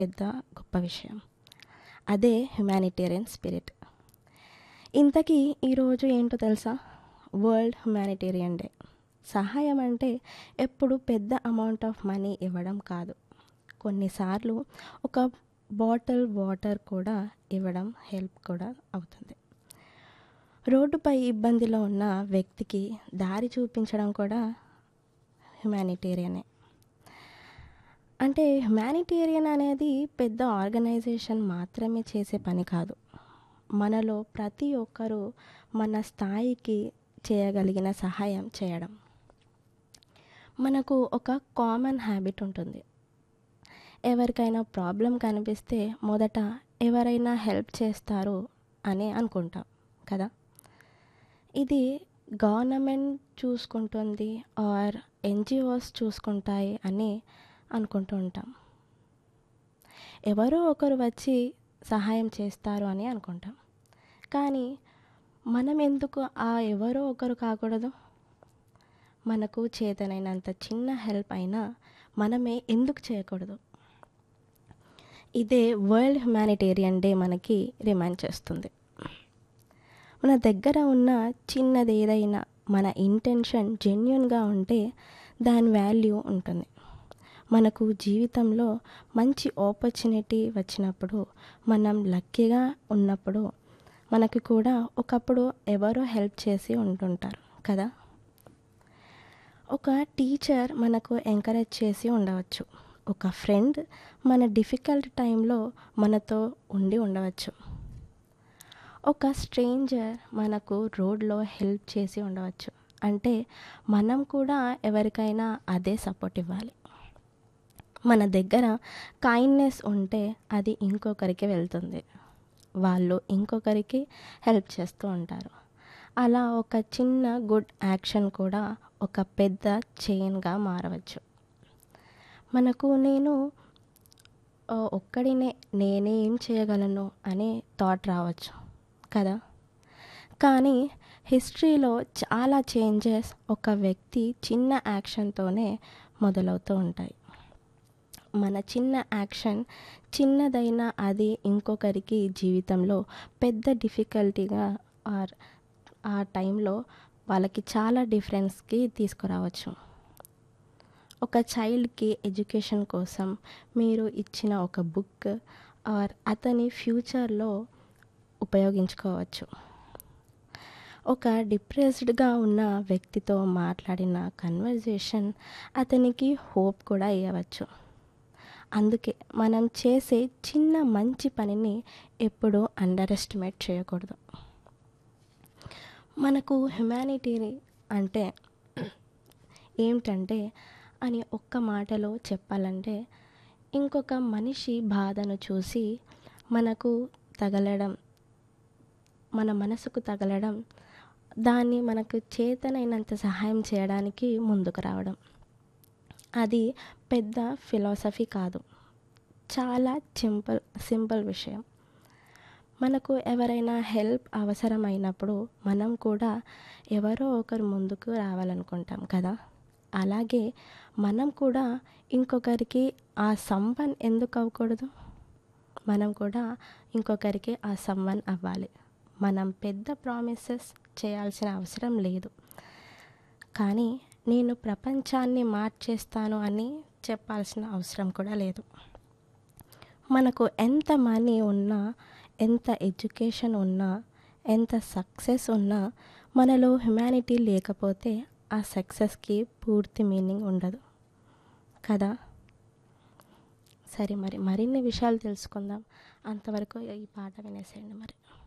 పెద్ద గొప్ప విషయం అదే హ్యుమానిటేరియన్ స్పిరిట్ ఇంతకీ ఈరోజు ఏంటో తెలుసా వరల్డ్ హ్యుమానిటేరియన్ డే సహాయం అంటే ఎప్పుడు పెద్ద అమౌంట్ ఆఫ్ మనీ ఇవ్వడం కాదు కొన్నిసార్లు ఒక బాటిల్ వాటర్ కూడా ఇవ్వడం హెల్ప్ కూడా అవుతుంది రోడ్డుపై ఇబ్బందిలో ఉన్న వ్యక్తికి దారి చూపించడం కూడా హ్యుమానిటేరియనే అంటే హ్యుమానిటేరియన్ అనేది పెద్ద ఆర్గనైజేషన్ మాత్రమే చేసే పని కాదు మనలో ప్రతి ఒక్కరూ మన స్థాయికి చేయగలిగిన సహాయం చేయడం మనకు ఒక కామన్ హ్యాబిట్ ఉంటుంది ఎవరికైనా ప్రాబ్లం కనిపిస్తే మొదట ఎవరైనా హెల్ప్ చేస్తారు అని అనుకుంటాం కదా ఇది గవర్నమెంట్ చూసుకుంటుంది ఆర్ ఎన్జిఓస్ చూసుకుంటాయి అని అనుకుంటూ ఉంటాం ఎవరో ఒకరు వచ్చి సహాయం చేస్తారు అని అనుకుంటాం కానీ మనం ఎందుకు ఆ ఎవరో ఒకరు కాకూడదు మనకు చేతనైనంత చిన్న హెల్ప్ అయినా మనమే ఎందుకు చేయకూడదు ఇదే వరల్డ్ హ్యుమానిటేరియన్ డే మనకి రిమైండ్ చేస్తుంది మన దగ్గర ఉన్న చిన్నది ఏదైనా మన ఇంటెన్షన్ జెన్యున్గా ఉంటే దాని వాల్యూ ఉంటుంది మనకు జీవితంలో మంచి ఆపర్చునిటీ వచ్చినప్పుడు మనం లక్కీగా ఉన్నప్పుడు మనకి కూడా ఒకప్పుడు ఎవరో హెల్ప్ చేసి ఉంటుంటారు కదా ఒక టీచర్ మనకు ఎంకరేజ్ చేసి ఉండవచ్చు ఒక ఫ్రెండ్ మన డిఫికల్ట్ టైంలో మనతో ఉండి ఉండవచ్చు ఒక స్ట్రేంజర్ మనకు రోడ్లో హెల్ప్ చేసి ఉండవచ్చు అంటే మనం కూడా ఎవరికైనా అదే సపోర్ట్ ఇవ్వాలి మన దగ్గర కైండ్నెస్ ఉంటే అది ఇంకొకరికి వెళ్తుంది వాళ్ళు ఇంకొకరికి హెల్ప్ చేస్తూ ఉంటారు అలా ఒక చిన్న గుడ్ యాక్షన్ కూడా ఒక పెద్ద చైన్గా మారవచ్చు మనకు నేను ఒక్కడినే నేనే ఏం చేయగలను అనే థాట్ రావచ్చు కదా కానీ హిస్టరీలో చాలా చేంజెస్ ఒక వ్యక్తి చిన్న యాక్షన్తోనే మొదలవుతూ ఉంటాయి మన చిన్న యాక్షన్ చిన్నదైనా అది ఇంకొకరికి జీవితంలో పెద్ద డిఫికల్టీగా ఆర్ ఆ టైంలో వాళ్ళకి చాలా డిఫరెన్స్కి తీసుకురావచ్చు ఒక చైల్డ్కి ఎడ్యుకేషన్ కోసం మీరు ఇచ్చిన ఒక బుక్ ఆర్ అతని ఫ్యూచర్లో ఉపయోగించుకోవచ్చు ఒక డిప్రెస్డ్గా ఉన్న వ్యక్తితో మాట్లాడిన కన్వర్జేషన్ అతనికి హోప్ కూడా ఇవ్వచ్చు అందుకే మనం చేసే చిన్న మంచి పనిని ఎప్పుడూ అండర్ ఎస్టిమేట్ చేయకూడదు మనకు హ్యుమానిటీ అంటే ఏమిటంటే అని ఒక్క మాటలో చెప్పాలంటే ఇంకొక మనిషి బాధను చూసి మనకు తగలడం మన మనసుకు తగలడం దాన్ని మనకు చేతనైనంత సహాయం చేయడానికి ముందుకు రావడం అది పెద్ద ఫిలాసఫీ కాదు చాలా సింపుల్ సింపుల్ విషయం మనకు ఎవరైనా హెల్ప్ అవసరమైనప్పుడు మనం కూడా ఎవరో ఒకరు ముందుకు రావాలనుకుంటాం కదా అలాగే మనం కూడా ఇంకొకరికి ఆ సంవన్ ఎందుకు అవ్వకూడదు మనం కూడా ఇంకొకరికి ఆ సంవన్ అవ్వాలి మనం పెద్ద ప్రామిసెస్ చేయాల్సిన అవసరం లేదు కానీ నేను ప్రపంచాన్ని మార్చేస్తాను అని చెప్పాల్సిన అవసరం కూడా లేదు మనకు ఎంత మనీ ఉన్నా ఎంత ఎడ్యుకేషన్ ఉన్నా ఎంత సక్సెస్ ఉన్నా మనలో హ్యుమానిటీ లేకపోతే ఆ సక్సెస్కి పూర్తి మీనింగ్ ఉండదు కదా సరే మరి మరిన్ని విషయాలు తెలుసుకుందాం అంతవరకు ఈ పాట వినేసేయండి మరి